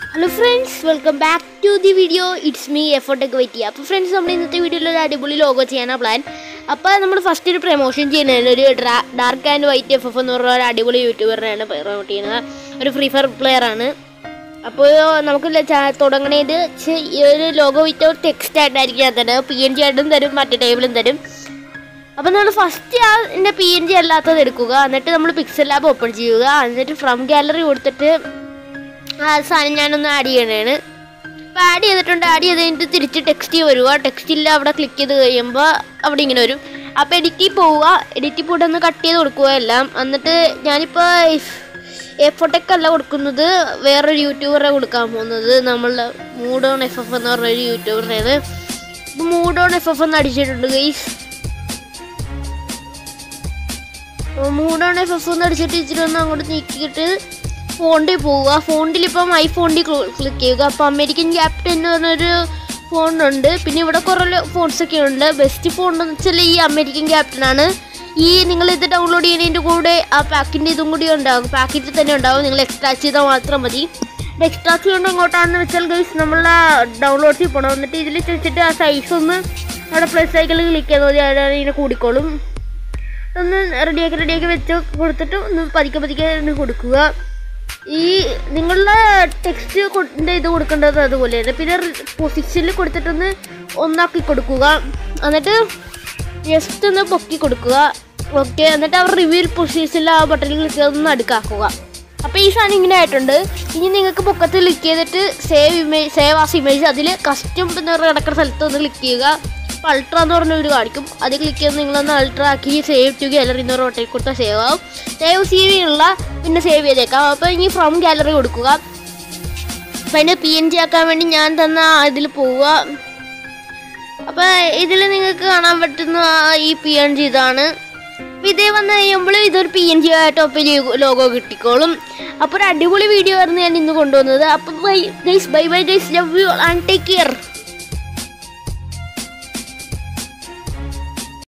hello friends welcome back to the video it's me എഫോർട്ടൊക്കെ wait ചെയ്യുക അപ്പോൾ friends നമ്മൾ ഇന്നത്തെ വീഡിയോയിൽ ഒരു അടിപൊളി ലോഗോ ചെയ്യാനാണ് പ്ലാൻ അപ്പോൾ നമ്മൾ ഫസ്റ്റ് ഒരു പ്രൊമോഷൻ ചെയ്യുന്നത് ഒരു dark and white F F എന്ന് പറഞ്ഞ ഒരു അടിപൊളി യൂട്യൂബറിനെയാണ് പ്രൊമോട്ട് ചെയ്യുന്നത് ഒരു ഫ്രീ ഫയർ പ്ലെയർ ആണ് അപ്പോൾ നമുക്ക് ല- ചാ- തുടങ്ങണത് ചെ- ഈ ഒരു ലോഗോ വിത്ത് ഒരു ടെക്സ്റ്റ് ആയിട്ടായിരിക്കും ഞാൻ തരുന്നത് പി എൻ ജി ആയിട്ടും തരും മറ്റേ ടേബിളും തരും അപ്പോൾ നമ്മൾ ഫസ്റ്റ് ആ എൻ്റെ പി എൻ ജി അല്ലാത്തത് എടുക്കുക എന്നിട്ട് നമ്മൾ പിക്സൽ ലാബ് ഓപ്പൺ ചെയ്യുക എന്നിട്ട് ഫ്രം ഗാലറി കൊടുത്തിട്ട് ആ സാധനം ഞാനൊന്ന് ആഡ് ചെയ്യണേണ് അപ്പോൾ ആഡ് ചെയ്തിട്ടുണ്ട് ആഡ് ചെയ്ത് കഴിഞ്ഞിട്ട് തിരിച്ച് ടെക്സ്റ്റ് വരിക ടെക്സ്റ്റിൽ അവിടെ ക്ലിക്ക് ചെയ്ത് കഴിയുമ്പോൾ അവിടെ ഇങ്ങനെ വരും അപ്പോൾ എഡിറ്റിൽ പോവുക എഡിറ്റിൽ പോയിട്ട് ഒന്ന് കട്ട് ചെയ്ത് കൊടുക്കുക എല്ലാം എന്നിട്ട് ഞാനിപ്പോൾ എഫോട്ടൊക്കെ അല്ല കൊടുക്കുന്നത് വേറൊരു യൂട്യൂബറെ കൊടുക്കാൻ പോകുന്നത് നമ്മൾ മൂഡോൺ എഫ് എഫ് എന്ന് പറഞ്ഞൊരു യൂട്യൂബറിനേത് ഇപ്പോൾ മൂഡോൺ എഫ് എഫ് എന്ന് അടിച്ചിട്ടുണ്ട് ഗൈസ് മൂഡോൺ എഫ് എഫ് എന്ന് അടിച്ചിട്ട് ഇച്ചിരി ഒന്ന് അങ്ങോട്ട് നീക്കിയിട്ട് ഫോണിൽ പോവുക ഫോണിൽ ഇപ്പം ഐഫോണിൽ ക്ലിക്ക് ചെയ്യുക അപ്പം അമേരിക്കൻ ക്യാപ്റ്റൻ എന്ന് പറഞ്ഞൊരു ഫോണുണ്ട് പിന്നെ ഇവിടെ കുറേ ഫോൺസ് ഒക്കെ ഉണ്ട് ബെസ്റ്റ് ഫോൺ എന്ന് വെച്ചാൽ ഈ അമേരിക്കൻ ക്യാപ്റ്റൻ ആണ് ഈ നിങ്ങൾ ഇത് ഡൗൺലോഡ് ചെയ്യുന്നതിൻ്റെ കൂടെ ആ പാക്കിൻ്റെ ഇതും കൂടി ഉണ്ടാകും പാക്കറ്റിൽ തന്നെ ഉണ്ടാകും നിങ്ങൾ എക്സ്ട്രാക്ട് ചെയ്താൽ മാത്രം മതി എക്സ്ട്രാക്ട് ചെയ്യേണ്ട എങ്ങോട്ടാണെന്ന് വെച്ചാൽ ഗൈസ് നമ്മൾ ഡൗൺലോഡ്സിൽ പോകണം എന്നിട്ട് ഇതിൽ വെച്ചിട്ട് ആ സൈസ് ഒന്ന് അവിടെ പ്ലസ് സൈക്കിളിൽ ക്ലിക്ക് ചെയ്താൽ മതി അവിടെ ഇങ്ങനെ കൂടിക്കോളും ഒന്ന് റെഡിയാക്കി റെഡിയാക്കി വെച്ച് കൊടുത്തിട്ട് ഒന്ന് പതുക്കെ പതുക്കെ ഒന്ന് കൊടുക്കുക ഈ നിങ്ങളുടെ ടെക്സ്റ്റ് കൊണ്ട് ഇത് കൊടുക്കേണ്ടത് അതുപോലെയാണ് പിന്നെ പൊസിഷനിൽ കൊടുത്തിട്ടൊന്ന് ഒന്നാക്കി കൊടുക്കുക എന്നിട്ട് ജസ്റ്റ് ഒന്ന് പൊക്കി കൊടുക്കുക ഓക്കെ എന്നിട്ട് അവർ റിവ്യൂ പൊസിഷനിൽ ആ ബട്ടണിൽ ക്ലിക്ക് ചെയ്ത് ഒന്ന് അടുക്കാക്കുക അപ്പോൾ ഈ സാധനം ഇങ്ങനെ ആയിട്ടുണ്ട് ഇനി നിങ്ങൾക്ക് പൊക്കത്ത് ക്ലിക്ക് ചെയ്തിട്ട് save image save as image അതിൽ കസ്റ്റം എന്ന് പറഞ്ഞ കിടക്കുന്ന സ്ഥലത്ത് ഒന്ന് ക്ലിക്ക് ചെയ്യുക അപ്പോൾ അൾട്ര എന്ന് പറഞ്ഞ ഒരു കാണിക്കും അത് ക്ലിക്ക് ചെയ്ത് നിങ്ങളൊന്ന് അൾട്ര ആക്കി സേവ് ടു ഗാലറി എന്ന് റോട്ടേക്ക് കൊടുത്താൽ സേവ് ആവും സേവ് ചെയ്യുകയുള്ള പിന്നെ സേവ് ചെയ്തേക്കാം അപ്പോൾ ഇനി ഫ്രം ഗാലറി കൊടുക്കുക അപ്പം അതിൻ്റെ പി എൻ ജി ആക്കാൻ വേണ്ടി ഞാൻ തന്ന ഇതിൽ പോവുക അപ്പോൾ ഇതിൽ നിങ്ങൾക്ക് കാണാൻ പറ്റുന്ന ആ ഈ പി എൻ ജി ഇതാണ് അപ്പോൾ ഇതേ വന്ന് കഴിയുമ്പോൾ ഇതൊരു പി എൻ ജി ആയിട്ട് ഒപ്പം ലോഗോ കിട്ടിക്കോളും അപ്പോൾ ഒരു അടിപൊളി വീഡിയോ ആയിരുന്നു ഞാൻ ഇന്ന് കൊണ്ടുവന്നത് അപ്പോൾ bye guys bye bye guys love you and take care